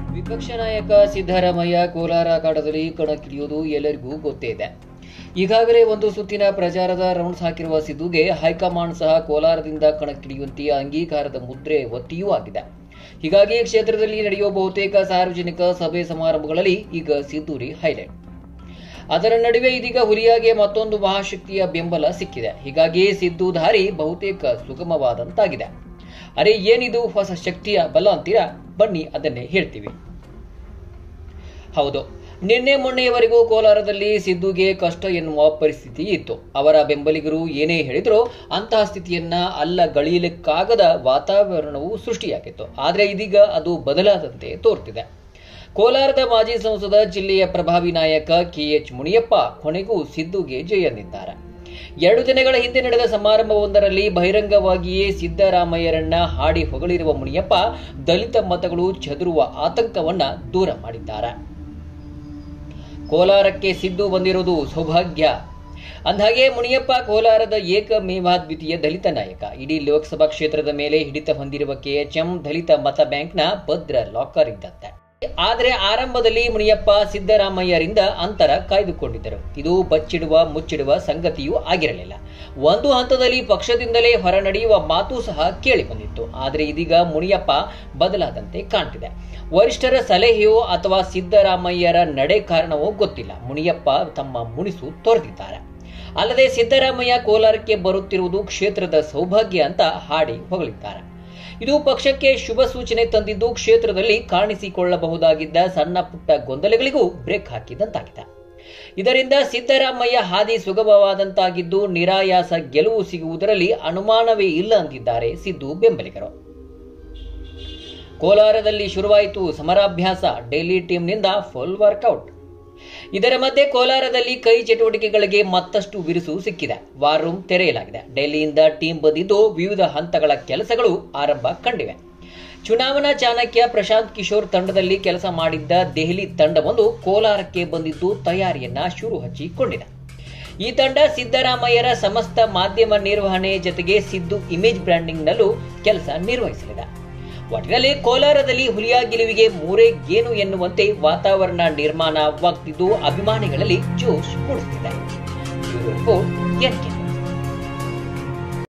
ವಿಪಕ್ಷ ನಾಯಕ ಸಿದ್ದರಾಮಯ್ಯ ಕೋಲಾರ ಅಖಾಡದಲ್ಲಿ ಕಣಕ್ಕಿಳಿಯುವುದು ಎಲ್ಲರಿಗೂ ಗೊತ್ತೇ ಇದೆ ಈಗಾಗಲೇ ಒಂದು ಸುತ್ತಿನ ಪ್ರಚಾರದ ರೌಂಡ್ಸ್ ಹಾಕಿರುವ ಸಿದ್ದುಗೆ ಹೈಕಮಾಂಡ್ ಸಹ ಕೋಲಾರದಿಂದ ಕಣಕ್ಕಿಳಿಯುವಂತೆ ಅಂಗೀಕಾರದ ಮುದ್ರೆ ಒತ್ತಿಯೂ ಆಗಿದೆ ಹೀಗಾಗಿ ಕ್ಷೇತ್ರದಲ್ಲಿ ನಡೆಯುವ ಬಹುತೇಕ ಸಾರ್ವಜನಿಕ ಸಭೆ ಸಮಾರಂಭಗಳಲ್ಲಿ ಈಗ ಸಿದ್ದೂರಿ ಹೈಲೈಟ್ ಅದರ ನಡುವೆ ಇದೀಗ ಹುಲಿಯಾಗೆ ಮತ್ತೊಂದು ಮಹಾಶಕ್ತಿಯ ಬೆಂಬಲ ಸಿಕ್ಕಿದೆ ಹೀಗಾಗಿ ಸಿದ್ದು ದಾರಿ ಬಹುತೇಕ ಸುಗಮವಾದಂತಾಗಿದೆ ಅರೆ ಏನಿದು ಹೊಸ ಶಕ್ತಿಯ ಬಲ ಅಂತೀರಾ ಬನ್ನಿ ಅದನ್ನೇ ಹೇಳ್ತೀವಿ ಹೌದು ನಿನ್ನೆ ಮೊನ್ನೆಯವರೆಗೂ ಕೋಲಾರದಲ್ಲಿ ಸಿದ್ದುಗೆ ಕಷ್ಟ ಎನ್ನುವ ಪರಿಸ್ಥಿತಿ ಇತ್ತು ಅವರ ಬೆಂಬಲಿಗರು ಏನೇ ಹೇಳಿದ್ರೋ ಅಂತಹ ಸ್ಥಿತಿಯನ್ನ ಅಲ್ಲಗಳಿಯಲಿಕ್ಕಾಗದ ವಾತಾವರಣವು ಸೃಷ್ಟಿಯಾಗಿತ್ತು ಆದರೆ ಇದೀಗ ಅದು ಬದಲಾದಂತೆ ತೋರ್ತಿದೆ ಕೋಲಾರದ ಮಾಜಿ ಸಂಸದ ಜಿಲ್ಲೆಯ ಪ್ರಭಾವಿ ನಾಯಕ ಕೆಎಚ್ ಮುನಿಯಪ್ಪ ಕೊನೆಗೂ ಸಿದ್ದುಗೆ ಜಯ ಎಂದಿದ್ದಾರೆ ಎರಡು ದಿನಗಳ ಹಿಂದೆ ನಡೆದ ಸಮಾರಂಭವೊಂದರಲ್ಲಿ ಬಹಿರಂಗವಾಗಿಯೇ ಸಿದ್ದರಾಮಯ್ಯರನ್ನ ಹಾಡಿ ಹೊಗಳಿರುವ ಮುನಿಯಪ್ಪ ದಲಿತ ಮತಗಳು ಚದುರುವ ಆತಂಕವನ್ನ ದೂರ ಮಾಡಿದ್ದಾರೆ ಕೋಲಾರಕ್ಕೆ ಸಿದ್ದು ಬಂದಿರುವುದು ಸೌಭಾಗ್ಯ ಅಂದಹಾಗೆ ಮುನಿಯಪ್ಪ ಕೋಲಾರದ ಏಕಮೇವಾದ್ವಿತೀಯ ದಲಿತ ನಾಯಕ ಇಡೀ ಲೋಕಸಭಾ ಕ್ಷೇತ್ರದ ಮೇಲೆ ಹಿಡಿತ ಹೊಂದಿರುವ ಕೆಎಚ್ಎಂ ದಲಿತ ಮತ ಬ್ಯಾಂಕ್ನ ಭದ್ರ ಲಾಕರ್ ಇದ್ದಂತೆ ಆದರೆ ಆರಂಭದಲ್ಲಿ ಮುನಿಯಪ್ಪ ಸಿದ್ದರಾಮಯ್ಯರಿಂದ ಅಂತರ ಕಾಯ್ದುಕೊಂಡಿದ್ದರು ಇದು ಬಚ್ಚಿಡುವ ಮುಚ್ಚಿಡುವ ಸಂಗತಿಯೂ ಆಗಿರಲಿಲ್ಲ ಒಂದು ಹಂತದಲ್ಲಿ ಪಕ್ಷದಿಂದಲೇ ಹೊರ ನಡೆಯುವ ಮಾತು ಸಹ ಕೇಳಿ ಬಂದಿತ್ತು ಆದರೆ ಇದೀಗ ಮುನಿಯಪ್ಪ ಬದಲಾದಂತೆ ಕಾಣ್ತಿದೆ ವರಿಷ್ಠರ ಸಲಹೆಯೋ ಅಥವಾ ಸಿದ್ದರಾಮಯ್ಯರ ನಡೆ ಕಾರಣವೋ ಗೊತ್ತಿಲ್ಲ ಮುನಿಯಪ್ಪ ತಮ್ಮ ಮುನಿಸು ತೋರೆದಿದ್ದಾರೆ ಅಲ್ಲದೆ ಸಿದ್ದರಾಮಯ್ಯ ಕೋಲಾರಕ್ಕೆ ಬರುತ್ತಿರುವುದು ಕ್ಷೇತ್ರದ ಸೌಭಾಗ್ಯ ಅಂತ ಹಾಡಿ ಹೊಗಳಿದ್ದಾರೆ ಇದು ಪಕ್ಷಕ್ಕೆ ಶುಭ ಸೂಚನೆ ತಂದಿದ್ದು ಕ್ಷೇತ್ರದಲ್ಲಿ ಕಾಣಿಸಿಕೊಳ್ಳಬಹುದಾಗಿದ್ದ ಸಣ್ಣ ಪುಟ್ಟ ಗೊಂದಲಗಳಿಗೂ ಬ್ರೇಕ್ ಹಾಕಿದಂತಾಗಿದೆ ಇದರಿಂದ ಸಿದ್ದರಾಮಯ್ಯ ಹಾದಿ ಸುಗಮವಾದಂತಾಗಿದ್ದು ನಿರಾಯಾಸ ಗೆಲುವು ಸಿಗುವುದರಲ್ಲಿ ಅನುಮಾನವೇ ಇಲ್ಲ ಅಂದಿದ್ದಾರೆ ಸಿದ್ದು ಬೆಂಬಲಿಗರು ಕೋಲಾರದಲ್ಲಿ ಶುರುವಾಯಿತು ಸಮರಾಭ್ಯಾಸ ಡೆಲ್ಲಿ ಟೀಮ್ನಿಂದ ಫುಲ್ ವರ್ಕೌಟ್ ಇದರ ಮಧ್ಯೆ ಕೋಲಾರದಲ್ಲಿ ಕೈ ಚಟುವಟಿಕೆಗಳಿಗೆ ಮತ್ತಷ್ಟು ಬಿರುಸು ಸಿಕ್ಕಿದೆ ವಾರ್ ರೂಮ್ ತೆರೆಯಲಾಗಿದೆ ಡೆಲ್ಲಿಯಿಂದ ಟೀಮ್ ಬಂದಿದ್ದು ವಿವಿಧ ಹಂತಗಳ ಕೆಲಸಗಳು ಆರಂಭ ಕಂಡಿವೆ ಚುನಾವಣಾ ಚಾಣಕ್ಯ ಪ್ರಶಾಂತ್ ಕಿಶೋರ್ ತಂಡದಲ್ಲಿ ಕೆಲಸ ಮಾಡಿದ್ದ ದೆಹಲಿ ತಂಡವೊಂದು ಕೋಲಾರಕ್ಕೆ ಬಂದಿದ್ದು ತಯಾರಿಯನ್ನ ಶುರು ಹಚ್ಚಿಕೊಂಡಿದೆ ಈ ತಂಡ ಸಿದ್ದರಾಮಯ್ಯರ ಸಮಸ್ತ ಮಾಧ್ಯಮ ನಿರ್ವಹಣೆ ಜೊತೆಗೆ ಸಿದ್ದು ಇಮೇಜ್ ಬ್ರ್ಯಾಂಡಿಂಗ್ನಲ್ಲೂ ಕೆಲಸ ನಿರ್ವಹಿಸಲಿದೆ ಒಟ್ಟಿನಲ್ಲಿ ಕೋಲಾರದಲ್ಲಿ ಹುಲಿಯ ಗೆಲುವಿಗೆ ಮೂರೇ ಗೇನು ಎನ್ನುವಂತೆ ವಾತಾವರಣ ನಿರ್ಮಾಣವಾಗ್ತಿದ್ದು ಅಭಿಮಾನಿಗಳಲ್ಲಿ ಜೋಶ್ ಮೂಡಿಸುತ್ತಿದೆ ಬ್ಯೂರೋ ರಿಪೋರ್ಟ್ ಎನ್ ಕೆ